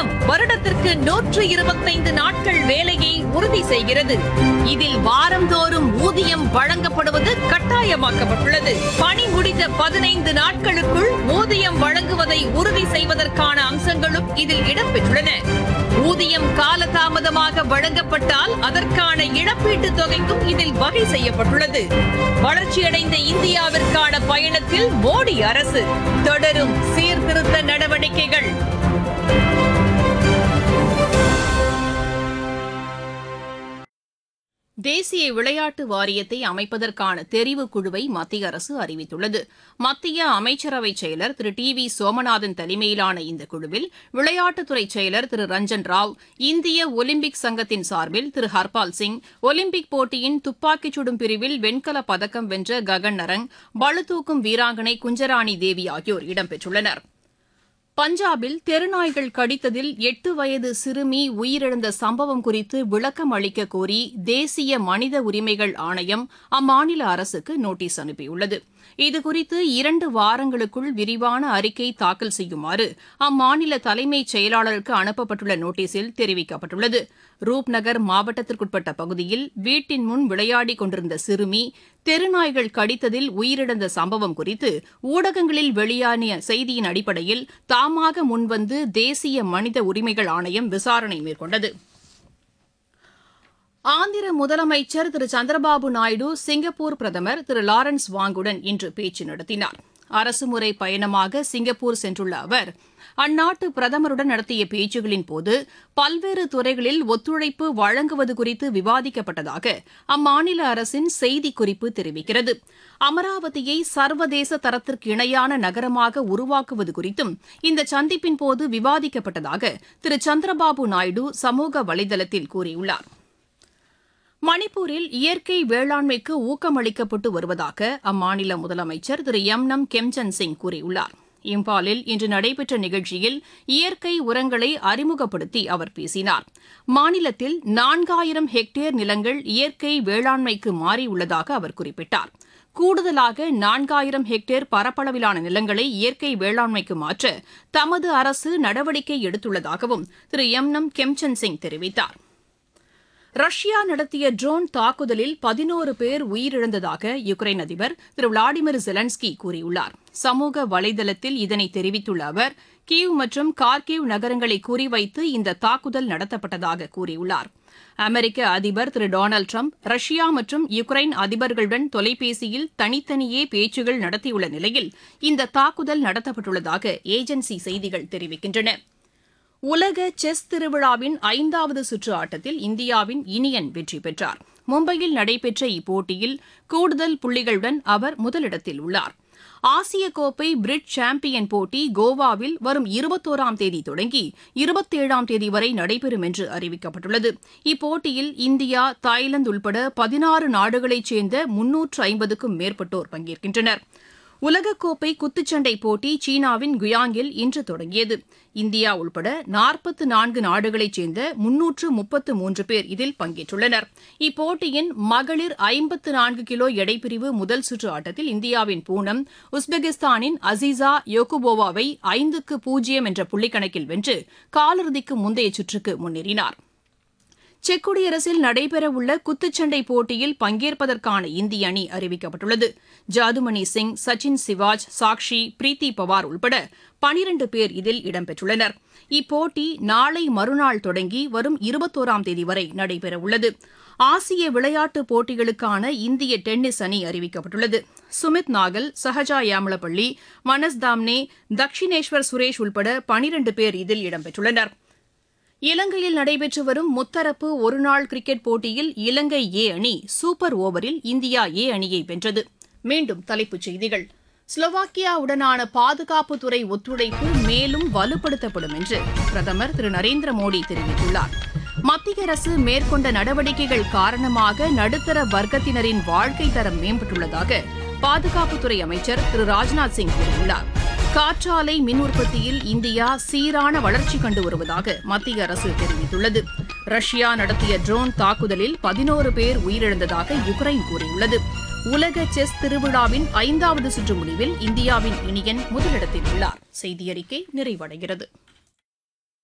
திட்டம் வருடத்திற்கு நூற்று இருபத்தைந்து நாட்கள் வேலையை உறுதி செய்கிறது இதில் வாரந்தோறும் ஊதியம் வழங்கப்படுவது கட்டாயமாக்கப்பட்டுள்ளது பணி முடிந்த பதினைந்து நாட்களுக்குள் ஊதியம் வழங்குவதை உறுதி செய்வதற்கான அம்சங்களும் இதில் இடம்பெற்றுள்ளன ஊதியம் காலதாமதமாக வழங்கப்பட்டால் அதற்கான இழப்பீட்டுத் தொகைக்கும் இதில் வகை செய்யப்பட்டுள்ளது வளர்ச்சியடைந்த இந்தியாவிற்கான பயணத்தில் மோடி அரசு தொடரும் சீர்திருத்த நடவடிக்கைகள் தேசிய விளையாட்டு வாரியத்தை அமைப்பதற்கான தெரிவு குழுவை மத்திய அரசு அறிவித்துள்ளது மத்திய அமைச்சரவை செயலர் திரு டி வி சோமநாதன் தலைமையிலான இந்த குழுவில் விளையாட்டுத்துறை செயலர் திரு ரஞ்சன் ராவ் இந்திய ஒலிம்பிக் சங்கத்தின் சார்பில் திரு ஹர்பால் சிங் ஒலிம்பிக் போட்டியின் துப்பாக்கிச் சுடும் பிரிவில் வெண்கலப் பதக்கம் வென்ற ககன் நரங் பளுதூக்கும் வீராங்கனை குஞ்சராணி தேவி ஆகியோர் இடம்பெற்றுள்ளனர் பஞ்சாபில் தெருநாய்கள் கடித்ததில் எட்டு வயது சிறுமி உயிரிழந்த சம்பவம் குறித்து விளக்கம் அளிக்க கோரி தேசிய மனித உரிமைகள் ஆணையம் அம்மாநில அரசுக்கு நோட்டீஸ் அனுப்பியுள்ளது இதுகுறித்து இரண்டு வாரங்களுக்குள் விரிவான அறிக்கை தாக்கல் செய்யுமாறு அம்மாநில தலைமைச் செயலாளருக்கு அனுப்பப்பட்டுள்ள நோட்டீஸில் தெரிவிக்கப்பட்டுள்ளது ரூப்நகர் மாவட்டத்திற்குட்பட்ட பகுதியில் வீட்டின் முன் விளையாடிக் கொண்டிருந்த சிறுமி தெருநாய்கள் கடித்ததில் உயிரிழந்த சம்பவம் குறித்து ஊடகங்களில் வெளியான செய்தியின் அடிப்படையில் தாமாக முன்வந்து தேசிய மனித உரிமைகள் ஆணையம் விசாரணை மேற்கொண்டது ஆந்திர முதலமைச்சர் திரு சந்திரபாபு நாயுடு சிங்கப்பூர் பிரதமர் திரு லாரன்ஸ் வாங்குடன் இன்று பேச்சு நடத்தினார் அரசுமுறை பயணமாக சிங்கப்பூர் சென்றுள்ள அவர் அந்நாட்டு பிரதமருடன் நடத்திய பேச்சுகளின் போது பல்வேறு துறைகளில் ஒத்துழைப்பு வழங்குவது குறித்து விவாதிக்கப்பட்டதாக அம்மாநில அரசின் செய்திக்குறிப்பு தெரிவிக்கிறது அமராவதியை சர்வதேச தரத்திற்கு இணையான நகரமாக உருவாக்குவது குறித்தும் இந்த சந்திப்பின் போது விவாதிக்கப்பட்டதாக திரு சந்திரபாபு நாயுடு சமூக வலைதளத்தில் கூறியுள்ளார் மணிப்பூரில் இயற்கை வேளாண்மைக்கு ஊக்கமளிக்கப்பட்டு வருவதாக அம்மாநில முதலமைச்சர் திரு எம் நம் கெம்சந்த் சிங் கூறியுள்ளார் இம்பாலில் இன்று நடைபெற்ற நிகழ்ச்சியில் இயற்கை உரங்களை அறிமுகப்படுத்தி அவர் பேசினார் மாநிலத்தில் நான்காயிரம் ஹெக்டேர் நிலங்கள் இயற்கை வேளாண்மைக்கு மாறியுள்ளதாக அவர் குறிப்பிட்டார் கூடுதலாக நான்காயிரம் ஹெக்டேர் பரப்பளவிலான நிலங்களை இயற்கை வேளாண்மைக்கு மாற்ற தமது அரசு நடவடிக்கை எடுத்துள்ளதாகவும் திரு எம் நம் கெம்சந்த் சிங் தெரிவித்தார் ரஷ்யா நடத்திய ட்ரோன் தாக்குதலில் பதினோரு பேர் உயிரிழந்ததாக யுக்ரைன் அதிபர் திரு விளாடிமிர் ஜெலன்ஸ்கி கூறியுள்ளார் சமூக வலைதளத்தில் இதனை தெரிவித்துள்ள அவர் கீவ் மற்றும் கார்கிவ் நகரங்களை குறிவைத்து இந்த தாக்குதல் நடத்தப்பட்டதாக கூறியுள்ளார் அமெரிக்க அதிபர் திரு டொனால்டு ட்ரம்ப் ரஷ்யா மற்றும் யுக்ரைன் அதிபர்களுடன் தொலைபேசியில் தனித்தனியே பேச்சுகள் நடத்தியுள்ள நிலையில் இந்த தாக்குதல் நடத்தப்பட்டுள்ளதாக ஏஜென்சி செய்திகள் தெரிவிக்கின்றன உலக செஸ் திருவிழாவின் ஐந்தாவது சுற்று ஆட்டத்தில் இந்தியாவின் இனியன் வெற்றி பெற்றார் மும்பையில் நடைபெற்ற இப்போட்டியில் கூடுதல் புள்ளிகளுடன் அவர் முதலிடத்தில் உள்ளார் ஆசிய கோப்பை பிரிட் சாம்பியன் போட்டி கோவாவில் வரும் இருபத்தோராம் தேதி தொடங்கி இருபத்தேழாம் தேதி வரை நடைபெறும் என்று அறிவிக்கப்பட்டுள்ளது இப்போட்டியில் இந்தியா தாய்லாந்து உள்பட பதினாறு நாடுகளைச் சேர்ந்த முன்னூற்று ஐம்பதுக்கும் மேற்பட்டோர் பங்கேற்கின்றனர் உலகக்கோப்பை குத்துச்சண்டை போட்டி சீனாவின் குயாங்கில் இன்று தொடங்கியது இந்தியா உள்பட நாற்பத்து நான்கு நாடுகளைச் சேர்ந்த முன்னூற்று முப்பத்து மூன்று பேர் இதில் பங்கேற்றுள்ளனர் இப்போட்டியின் மகளிர் ஐம்பத்து நான்கு கிலோ எடைப்பிரிவு முதல் சுற்று ஆட்டத்தில் இந்தியாவின் பூனம் உஸ்பெகிஸ்தானின் அசீசா யோகுபோவாவை ஐந்துக்கு பூஜ்ஜியம் என்ற புள்ளிக்கணக்கில் வென்று காலிறுதிக்கு முந்தைய சுற்றுக்கு முன்னேறினார் செக் குடியரசில் நடைபெறவுள்ள குத்துச்சண்டை போட்டியில் பங்கேற்பதற்கான இந்திய அணி அறிவிக்கப்பட்டுள்ளது ஜாதுமணி சிங் சச்சின் சிவாஜ் சாக்ஷி பிரீத்தி பவார் உள்பட பனிரண்டு பேர் இதில் இடம்பெற்றுள்ளனர் இப்போட்டி நாளை மறுநாள் தொடங்கி வரும் இருபத்தோராம் தேதி வரை நடைபெறவுள்ளது ஆசிய விளையாட்டுப் போட்டிகளுக்கான இந்திய டென்னிஸ் அணி அறிவிக்கப்பட்டுள்ளது சுமித் நாகல் சஹஜா யாமளப்பள்ளி மனஸ் தாம்னே தக்ஷினேஸ்வர் சுரேஷ் உள்பட பனிரண்டு பேர் இதில் இடம்பெற்றுள்ளனர் இலங்கையில் நடைபெற்று வரும் முத்தரப்பு ஒருநாள் கிரிக்கெட் போட்டியில் இலங்கை ஏ அணி சூப்பர் ஓவரில் இந்தியா ஏ அணியை வென்றது மீண்டும் தலைப்புச் செய்திகள் ஸ்லோவாக்கியாவுடனான பாதுகாப்புத்துறை ஒத்துழைப்பு மேலும் வலுப்படுத்தப்படும் என்று பிரதமர் திரு நரேந்திர மோடி தெரிவித்துள்ளார் மத்திய அரசு மேற்கொண்ட நடவடிக்கைகள் காரணமாக நடுத்தர வர்க்கத்தினரின் வாழ்க்கை தரம் மேம்பட்டுள்ளதாக பாதுகாப்புத்துறை அமைச்சர் திரு ராஜ்நாத் சிங் கூறியுள்ளார் காற்றாலை மின் உற்பத்தியில் இந்தியா சீரான வளர்ச்சி கண்டு வருவதாக மத்திய அரசு தெரிவித்துள்ளது ரஷ்யா நடத்திய ட்ரோன் தாக்குதலில் பதினோரு பேர் உயிரிழந்ததாக யுக்ரைன் கூறியுள்ளது உலக செஸ் திருவிழாவின் ஐந்தாவது சுற்று முடிவில் இந்தியாவின் இனியன் முதலிடத்தில் உள்ளார் செய்தியறிக்கை நிறைவடைகிறது